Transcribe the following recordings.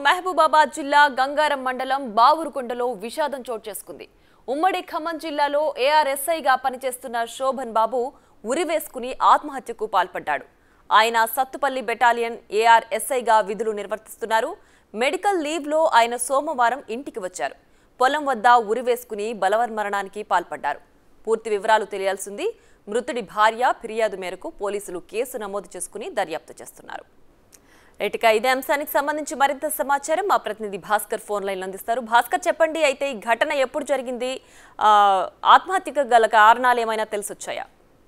మహబూబాబాద్ జిల్లా గంగారం మండలం బావురుకొండలో విషాదం చోటు చేసుకుంది ఉమ్మడి ఖమ్మం జిల్లాలో ఏఆర్ఎస్ఐగా పనిచేస్తున్న శోభన్ బాబు ఉరివేసుకుని ఆత్మహత్యకు పాల్పడ్డాడు ఆయన సత్తుపల్లి బెటాలియన్ ఏఆర్ఎస్ఐగా విధులు నిర్వర్తిస్తున్నారు మెడికల్ లీవ్లో ఆయన సోమవారం ఇంటికి వచ్చారు పొలం వద్ద ఉరివేసుకుని బలవన్మరణానికి పాల్పడ్డారు పూర్తి వివరాలు తెలియాల్సింది మృతుడి భార్య ఫిర్యాదు మేరకు పోలీసులు కేసు నమోదు చేసుకుని దర్యాప్తు చేస్తున్నారు రైట్ ఇక ఇదే అంశానికి సంబంధించి మరింత సమాచారం మా ప్రతినిధి భాస్కర్ ఫోన్ లైన్ అందిస్తారు భాస్కర్ చెప్పండి అయితే ఈ ఘటన ఎప్పుడు జరిగింది ఆ, ఆత్మహత్యకు గల కారణాలు ఏమైనా తెలిసొచ్చాయా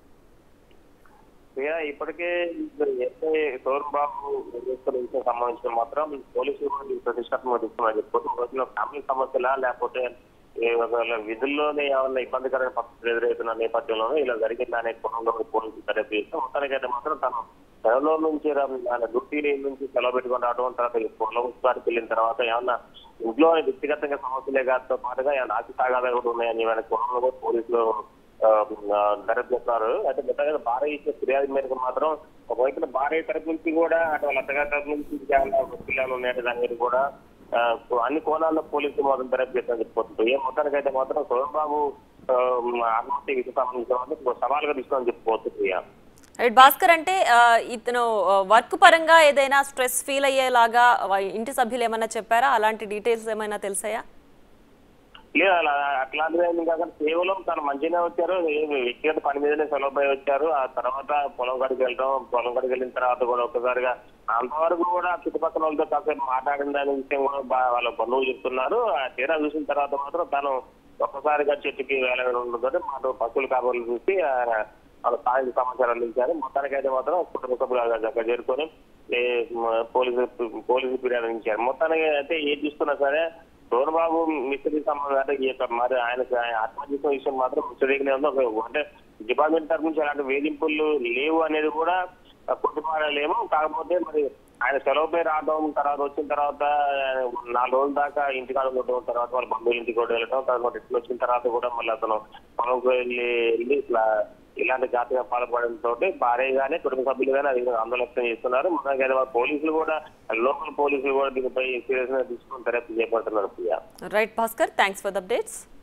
ఇక ఇప్పటికే ఎస్ఐ సోరం బాబు విషయం సంబంధించిన మాత్రం పోలీసులు కూడా దీన్ని ప్రతిష్టాత్మక తీసుకున్నారు చెప్పుకోవచ్చు రోజులో ఫ్యామిలీ సమస్యలా లేకపోతే ఏ ఒకవేళ విధుల్లోనే ఏమన్నా ఇబ్బందికరమైన పరిస్థితులు ఎదురవుతున్న నేపథ్యంలోనే ఇలా జరిగింది అనే కోణంలో పోలీసులు దర్యాప్తు చేస్తాం మొత్తానికైతే మాత్రం తను సెలవులో నుంచి రా- ఆయన డ్యూటీ నుంచి సెలవు పెట్టుకొని రావడం తర్వాత ఈ పొలం ఉత్సవానికి వెళ్ళిన తర్వాత ఏమన్నా ఇంట్లో వ్యక్తిగతంగా సమస్యలే కాదు పాటుగా ఏమైనా ఆస్తి తాగాదా కూడా ఉన్నాయని వాళ్ళ కోణంలో కూడా పోలీసులు ఆ, ఆ, దర్యాప్తు చేస్తున్నారు అయితే మొత్తంగా భార్య ఇచ్చే ఫిర్యాదు మేరకు మాత్రం ఒకవైపున భార్య తరపు నుంచి కూడా అటు వాళ్ళ అత్తగారి తరపు నుంచి ఏమన్నా పిల్లలు ఉన్నాయంటే దాని మీద కూడా ఆ, అన్ని కోణాల్లో పోలీసులు మాత్రం దర్యాప్తు చేస్తామని చెప్పుకోవచ్చు ఏ మొత్తానికైతే మాత్రం సోమబాబు బాబు ఆత్మహత్య విషయం సంబంధించిన వాళ్ళు సవాలుగా తీసుకోవాలని చెప్పుకోవచ్చు ప్రియా రైట్ భాస్కర్ అంటే ఆ, ఇతను వర్క్ పరంగా ఏదైనా స్ట్రెస్ ఫీల్ అయ్యేలాగా వా- ఇంటి సభ్యులు ఏమైనా చెప్పారా అలాంటి డీటెయిల్స్ ఏమైనా తెలిసాయా లేదు అలా అట్లాంటిది ఏమి కాకుండా కేవలం తను మంచిగానే వచ్చారు ఏమి వ్యక్తిగత పని మీదనే సెలవుపై వచ్చారు ఆ తర్వాత పొలం కాడికి వెళ్ళడం పొలం కాడికి వెళ్ళిన తర్వాత కూడా ఒక్కసారిగా అంతవరకు కూడా చుట్టుపక్కల వాళ్ళతో కాసేపు మాట్లాడిన దాని విషయం కూడా బా- వాళ్ళ బంధువులు చెప్తున్నారు ఆ తీరా చూసిన తర్వాత మాత్రం తను ఒక్కసారిగా చెట్టుకి వేలగా ఉండదు మాట పశువుల కాబోలు చూసి ఆయన వాళ్ళ సాయం సమాచారం అందించారు మొత్తానికైతే మాత్రం కుటుంబ సభ్యులు అక్కడ చేరుకొని ఏ, మ- పోలీసు పోలీసు ఫిర్యాదు ఇచ్చారు మొత్తానికి అయితే ఏది చూస్తున్నా సరే సోనబాబు మిస్త్రీ సంబంధం అంటే ఈ యొక్క మరి ఆయనకు ఆయన ఆత్మహత్య విషయం మాత్రం మిస్టరీగానే ఉంది ఒక- అంటే డిపార్ట్మెంట్ తరఫు నుంచి అలాంటి వేధింపులు లేవు అనేది కూడా కుటుంబాలేమో కాకపోతే మరి ఆయన సెలవుపై రావడం తర్వాత వచ్చిన తర్వాత ఆయన నాలుగు రోజుల దాకా ఇంటికాడ ఉండడం తర్వాత వాళ్ళ బంధువుల ఇంటికి కూడా వెళ్ళడం తర్వాత ఇట్లా వచ్చిన తర్వాత కూడా మళ్ళీ అతను పొలంకు వెళ్ళి వెళ్ళి ఇట్లా ఇలాంటి జాతీయ పాల్పడంతో భార్య గానీ కుటుంబ సభ్యులు కానీ అది ఆందోళన వ్యక్తం చేస్తున్నారు మొత్తానికి అయితే వాళ్ళ పోలీసులు కూడా లోకల్ పోలీసులు కూడా దీనిపై సీరియస్ గా తీసుకుని దర్యాప్తు చేపడుతున్నారు Priya right Bhaskar thanks for the updates